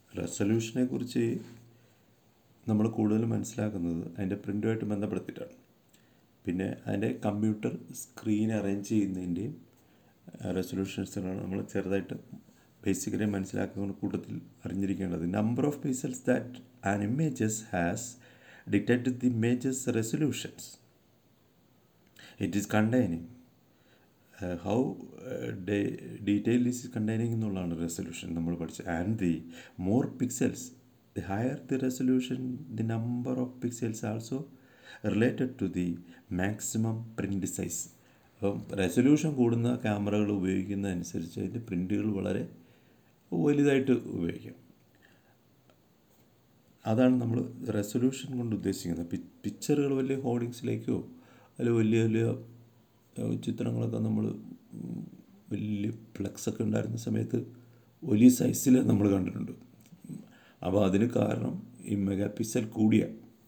റെസൊല്യൂഷനെ കുറിച്ച് നമ്മൾ കൂടുതൽ മനസ്സിലാക്കുന്നത് അതിൻ്റെ പ്രിൻ്റുമായിട്ട് ബന്ധപ്പെടുത്തിയിട്ടാണ് പിന്നെ അതിൻ്റെ കമ്പ്യൂട്ടർ സ്ക്രീൻ അറേഞ്ച് ചെയ്യുന്നതിൻ്റെയും റെസൊല്യൂഷൻസിനാണ് നമ്മൾ ചെറുതായിട്ട് ബേസിക്കലി മനസ്സിലാക്കുന്ന കൂട്ടത്തിൽ അറിഞ്ഞിരിക്കേണ്ടത് number of pixels that an images has detected the images resolutions it is containing how detail is containing എന്നുള്ളതാണ് റെസൊല്യൂഷൻ നമ്മൾ പഠിച്ചത് and the more pixels the higher the resolution the number of pixels also related to the maximum print size അപ്പം resolution കൂടുന്ന ക്യാമറകൾ ഉപയോഗിക്കുന്നതനുസരിച്ച് അതിൻ്റെ പ്രിൻ്റുകൾ വളരെ വലുതായിട്ട് ഉപയോഗിക്കാം അതാണ് നമ്മൾ റെസൊല്യൂഷൻ കൊണ്ട് ഉദ്ദേശിക്കുന്നത് പി പിക്ചറുകൾ വലിയ ഹോർഡിങ്സിലേക്കോ അല്ലെങ്കിൽ വലിയ വലിയ ചിത്രങ്ങളൊക്കെ നമ്മൾ വലിയ ഫ്ലെക്സൊക്കെ ഉണ്ടായിരുന്ന സമയത്ത് വലിയ സൈസിൽ നമ്മൾ കണ്ടിട്ടുണ്ട് അപ്പോൾ അതിന് കാരണം ഈ മെഗാ പിക്സൽ കൂടിയ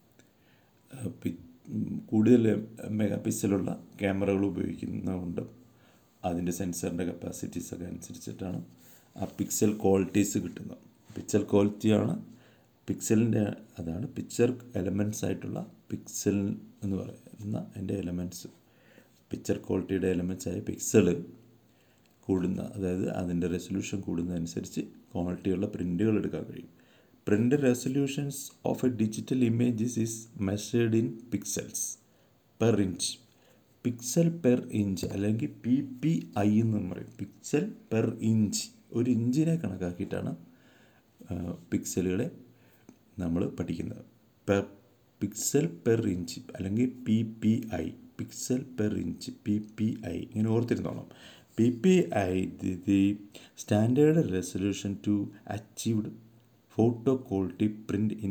കൂടുതൽ മെഗാ പിക്സലുള്ള ക്യാമറകൾ ഉപയോഗിക്കുന്നതുകൊണ്ട് അതിൻ്റെ സെൻസറിൻ്റെ കപ്പാസിറ്റീസൊക്കെ അനുസരിച്ചിട്ടാണ് ആ പിക്സൽ ക്വാളിറ്റീസ് കിട്ടുന്നത് പിക്സൽ ക്വാളിറ്റിയാണ് പിക്സലിൻ്റെ അതാണ് പിക്ചർ എലമെൻറ്റ്സ് ആയിട്ടുള്ള പിക്സൽ എന്ന് പറയുന്ന അതിൻ്റെ എലമെൻറ്റ്സ് പിക്ചർ ക്വാളിറ്റിയുടെ എലമെൻറ്റ്സ് ആയ പിക്സൽ കൂടുന്ന അതായത് അതിൻ്റെ റെസൊല്യൂഷൻ കൂടുന്നതനുസരിച്ച് ക്വാളിറ്റിയുള്ള പ്രിൻ്റുകൾ എടുക്കാൻ കഴിയും print resolutions of a digital images is measured in pixels per inch pixel per inch അല്ലെങ്കിൽ പി പി ഐ എന്ന് പറയും പിക്സൽ പെർ ഇഞ്ച് ഒരു ഇഞ്ചിനെ കണക്കാക്കിയിട്ടാണ് പിക്സലുകളെ നമ്മൾ പഠിക്കുന്നത് പെർ പിക്സൽ പെർ ഇഞ്ച് അല്ലെങ്കിൽ P P I pixel per inch P P I ഇങ്ങനെ ഓർത്തിരുന്നോളാം P P I the standard resolution to achieved photo quality print in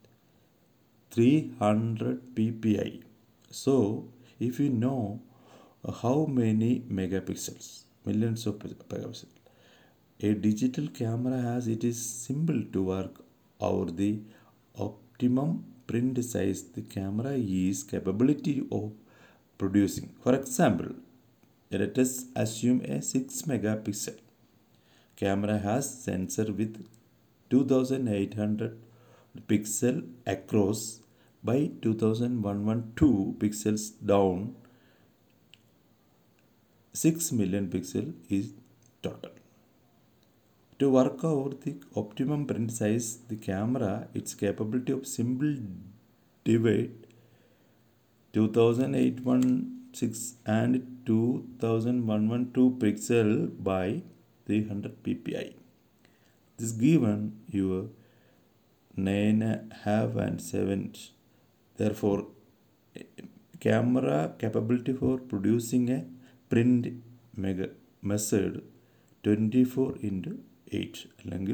300 ppi so if you know how many megapixels millions of megapixels a digital camera has it is simple to work out the optimum print size the camera is capability of producing for example let us assume a 6 megapixel camera has sensor with 2800 pixel across by 2112 pixels down 6 million pixel is total to work out the optimum print size the camera its capability of simple divide 2816 and 2112 pixel by 300 ppi this given your nine half and seven therefore camera capability for producing a print mega method 24 into 8 അല്ലെങ്കിൽ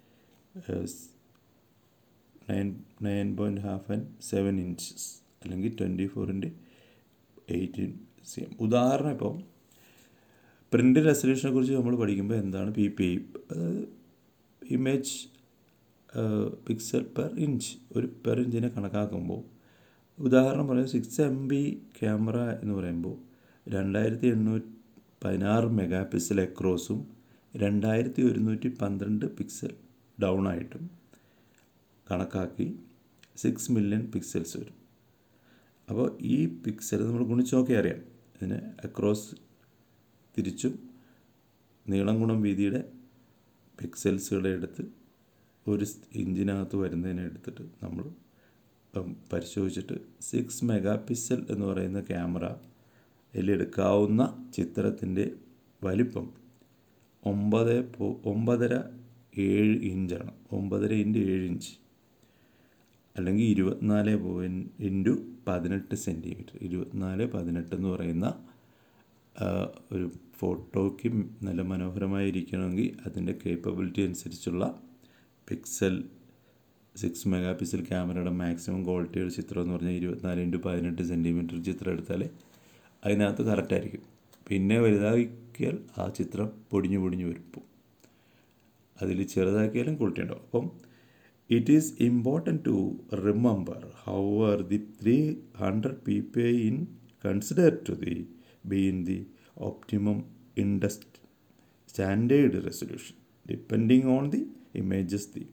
nine nine point half and seven inches അല്ലെങ്കിൽ twenty ഫോറിൻ്റെ eighteen C M ഉദാഹരണം ഇപ്പം print റെസൊല്യൂഷനെ കുറിച്ച് നമ്മൾ പഠിക്കുമ്പോൾ എന്താണ് പി പി ഐ അതായത് ഇമേജ് പിക്സൽ പെർ ഇഞ്ച് ഒരു പെർ ഇഞ്ചിനെ കണക്കാക്കുമ്പോൾ ഉദാഹരണം പറയാം സിക്സ് എം ബി ക്യാമറ എന്ന് പറയുമ്പോൾ രണ്ടായിരത്തി എണ്ണൂറ്റി പതിനാറ് മെഗാ പിക്സൽ എക്രോസും രണ്ടായിരത്തി ഒരുന്നൂറ്റി പന്ത്രണ്ട് പിക്സൽ ഡൗൺ ആയിട്ടും കണക്കാക്കി സിക്സ് മില്യൺ പിക്സൽസ് വരും അപ്പോൾ ഈ പിക്സൽ നമ്മൾ ഗുണിച്ച് നോക്കിയാൽ അറിയാം ഇതിന് അക്രോസ് തിരിച്ചും നീളം ഗുണം വീതിയുടെ പിക്സൽസുകളെ എടുത്ത് ഒരു ഇഞ്ചിനകത്ത് വരുന്നതിനെ എടുത്തിട്ട് നമ്മൾ പരിശോധിച്ചിട്ട് സിക്സ് മെഗാ പിക്സൽ എന്ന് പറയുന്ന ക്യാമറ എടുക്കാവുന്ന ചിത്രത്തിൻ്റെ വലിപ്പം ഒമ്പത് ഒമ്പതര ഏഴ് ഇഞ്ചാണ് ഒമ്പതര ഇൻറ്റു ഏഴ് ഇഞ്ച് അല്ലെങ്കിൽ ഇരുപത്തിനാല് പോയിൻറ്റ് ഇൻറ്റു പതിനെട്ട് സെൻറ്റിമീറ്റർ ഇരുപത്തിനാല് പതിനെട്ട് എന്ന് പറയുന്ന ഒരു ഫോട്ടോയ്ക്ക് നല്ല മനോഹരമായിരിക്കണമെങ്കിൽ അതിൻ്റെ കേപ്പബിലിറ്റി അനുസരിച്ചുള്ള പിക്സൽ സിക്സ് മെഗാ പിക്സൽ ക്യാമറയുടെ മാക്സിമം ക്വാളിറ്റിയുടെ ചിത്രം എന്ന് പറഞ്ഞാൽ ഇരുപത്തിനാല് ഇൻറ്റു പതിനെട്ട് സെൻറ്റിമീറ്റർ ചിത്രം എടുത്താൽ അതിനകത്ത് കറക്റ്റായിരിക്കും പിന്നെ വലുതാക്കിയാൽ ആ ചിത്രം പൊടിഞ്ഞു പൊടിഞ്ഞു വരും അതിൽ ചെറുതാക്കിയാലും ക്വാളിറ്റി ഉണ്ടാവും അപ്പം it is important to remember how are the three hundred P P I in consider to the B in the optimum industry standard resolution depending on the images the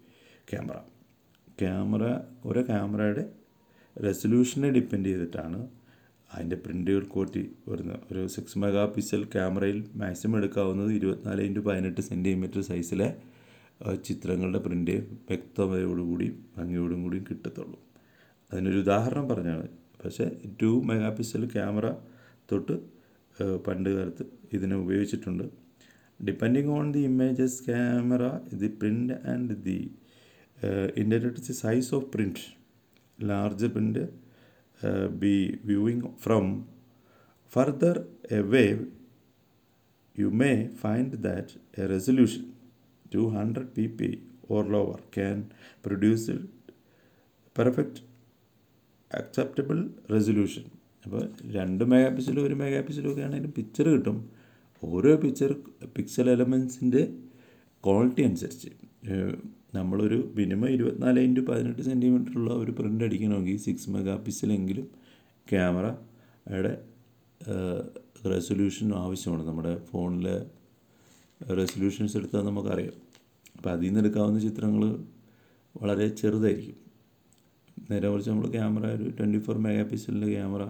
camera camera ഓരോ ക്യാമറയുടെ റെസൊല്യൂഷനെ depend ചെയ്തിട്ടാണ് അതിൻ്റെ പ്രിൻ്റുകൾ quality വരുന്നത് ഒരു six mega pixel ക്യാമറയിൽ maximum എടുക്കാവുന്നത് ഇരുപത്തിനാല് into പതിനെട്ട് സെൻറ്റിമീറ്റർ സൈസിലെ ആ, ചിത്രങ്ങളുടെ പ്രിൻ്റ് വ്യക്തതയോടുകൂടി ഭംഗിയോടും കൂടിയും കിട്ടത്തുള്ളൂ അതിനൊരു ഉദാഹരണം പറഞ്ഞാണ് പക്ഷേ ടു മെഗാ പിക്സൽ ക്യാമറ തൊട്ട് ആ, പണ്ട് കാലത്ത് ഇതിനെ ഉപയോഗിച്ചിട്ടുണ്ട് depending on the images camera the print and the internet size of print large print be viewing from further away you may find that a resolution 200 pp or lower can produce a perfect acceptable resolution അപ്പോൾ രണ്ട് mega പിക്സലും ഒരു mega പിക്സലും ഒക്കെ ആണെങ്കിലും picture കിട്ടും ഓരോ picture pixel എലമെൻസിൻ്റെ quality അനുസരിച്ച് ഏഹ് നമ്മളൊരു minimum ഇരുപത്തിനാല് ഇൻറ്റു പതിനെട്ട് സെൻറ്റിമീറ്റർ ഉള്ള ഒരു പ്രിൻ്റ് അടിക്കണമെങ്കിൽ സിക്സ് മെഗാ പിക്സലെങ്കിലും ക്യാമറയുടെ റെസൊല്യൂഷൻ ആവശ്യമാണ് നമ്മുടെ ഫോണിലെ റെസൊല്യൂഷൻസ് എടുത്താൽ നമുക്കറിയാം അപ്പോൾ അതിൽ നിന്ന് എടുക്കാവുന്ന ചിത്രങ്ങൾ വളരെ ചെറുതായിരിക്കും നേരെ മറിച്ച് നമ്മൾ ക്യാമറ ഒരു ട്വൻറ്റി ഫോർ മെഗാ പിക്സലിൻ്റെ ക്യാമറ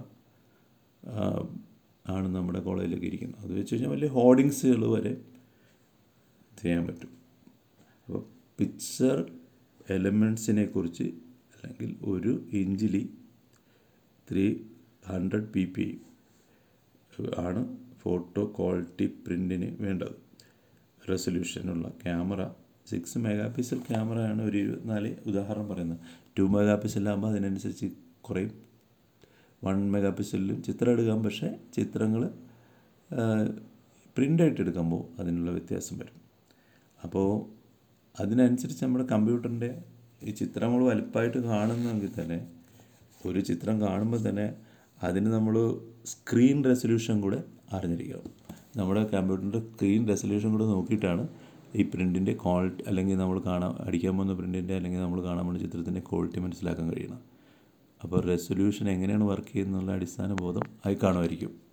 ആണ് നമ്മുടെ കോളേജിലൊക്കെ ഇരിക്കുന്നത് അത് വെച്ച് കഴിഞ്ഞാൽ വലിയ ഹോർഡിങ്സുകൾ വരെ ചെയ്യാൻ പറ്റും അപ്പോൾ പിക്ചർ എലമെൻസിനെ കുറിച്ച് അല്ലെങ്കിൽ ഒരു ഇഞ്ചിലി ത്രീ ഹൺഡ്രഡ് പി പി ആണ് ഫോട്ടോ ക്വാളിറ്റി പ്രിൻറ്റിന് വേണ്ടത് റെസൊല്യൂഷനുള്ള ക്യാമറ സിക്സ് മെഗാ പിക്സൽ ക്യാമറയാണ് ഒരു ഇരുപത്തിനാല് ഉദാഹരണം പറയുന്നത് ടു മെഗാ പിക്സലാകുമ്പോൾ അതിനനുസരിച്ച് കുറയും വൺ മെഗാ പിക്സലിലും ചിത്രം എടുക്കാം പക്ഷേ ചിത്രങ്ങൾ പ്രിൻ്റായിട്ട് എടുക്കുമ്പോൾ അതിനുള്ള വ്യത്യാസം വരും അപ്പോൾ അതിനനുസരിച്ച് നമ്മുടെ കമ്പ്യൂട്ടറിൻ്റെ ഈ ചിത്രം നമ്മൾ വലുപ്പമായിട്ട് കാണുന്നെങ്കിൽ തന്നെ ഒരു ചിത്രം കാണുമ്പോൾ തന്നെ അതിന് നമ്മൾ സ്ക്രീൻ റെസൊല്യൂഷൻ കൂടെ അറിഞ്ഞിരിക്കണം നമ്മുടെ കമ്പ്യൂട്ടറിൻ്റെ സ്ക്രീൻ റെസൊല്യൂഷൻ കൂടെ നോക്കിയിട്ടാണ് ഈ പ്രിൻറ്റിൻ്റെ ക്വാളിറ്റി അല്ലെങ്കിൽ നമ്മൾ കാണാൻ അടിക്കാൻ പോകുന്ന പ്രിൻറ്റിൻ്റെ അല്ലെങ്കിൽ നമ്മൾ കാണാൻ പോകുന്ന ചിത്രത്തിൻ്റെ ക്വാളിറ്റി മനസ്സിലാക്കാൻ കഴിയണം അപ്പോൾ റെസൊല്യൂഷൻ എങ്ങനെയാണ് വർക്ക് ചെയ്യുന്നുള്ള അടിസ്ഥാന ബോധം ആയി കാണുമായിരിക്കും